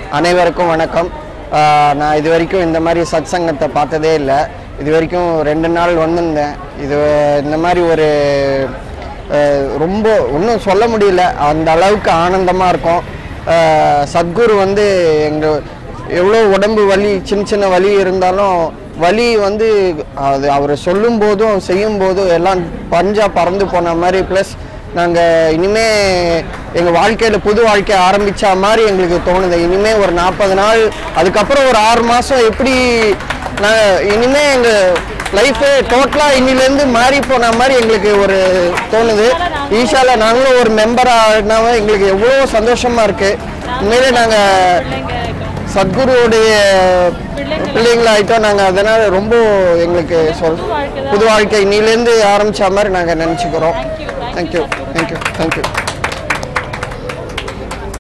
அனைவருக்கும் வணக்கம் ஆஹ் நான் இது வரைக்கும் இந்த மாதிரி சத் சங்கத்தை பார்த்ததே இல்லை இது வரைக்கும் ரெண்டு நாள் வந்திருந்தேன் இது இந்த மாதிரி ஒரு ஆஹ் ரொம்ப ஒன்றும் சொல்ல முடியல அந்த அளவுக்கு ஆனந்தமாக இருக்கும் ஆஹ் சத்குரு வந்து எங்கள் எவ்வளோ உடம்பு வலி சின்ன சின்ன வலி இருந்தாலும் வலி வந்து அது அவர் சொல்லும் போதும் செய்யும் போதும் எல்லாம் பஞ்சா பறந்து போன மாதிரி ப்ளஸ் நாங்கள் இனிமே எங்கள் வாழ்க்கையில் புது வாழ்க்கை ஆரம்பித்த மாதிரி எங்களுக்கு தோணுது இனிமே ஒரு நாற்பது நாள் அதுக்கப்புறம் ஒரு ஆறு மாதம் எப்படி நாங்கள் இனிமே எங்கள் லைஃபு டோட்டலாக இன்னிலேருந்து மாறி போன மாதிரி எங்களுக்கு ஒரு தோணுது ஈஷால நாங்களும் ஒரு மெம்பரானாவே எங்களுக்கு எவ்வளோ சந்தோஷமாக இருக்குது உண்மையிலே நாங்கள் சத்குருவுடைய பிள்ளைங்களாயிட்டோம் நாங்கள் அதனால் ரொம்ப எங்களுக்கு சொல் புது வாழ்க்கை இன்னிலேருந்து ஆரம்பித்த மாதிரி நாங்கள் நினச்சிக்கிறோம் தேங்க்யூ தேங்க்யூ தேங்க்யூ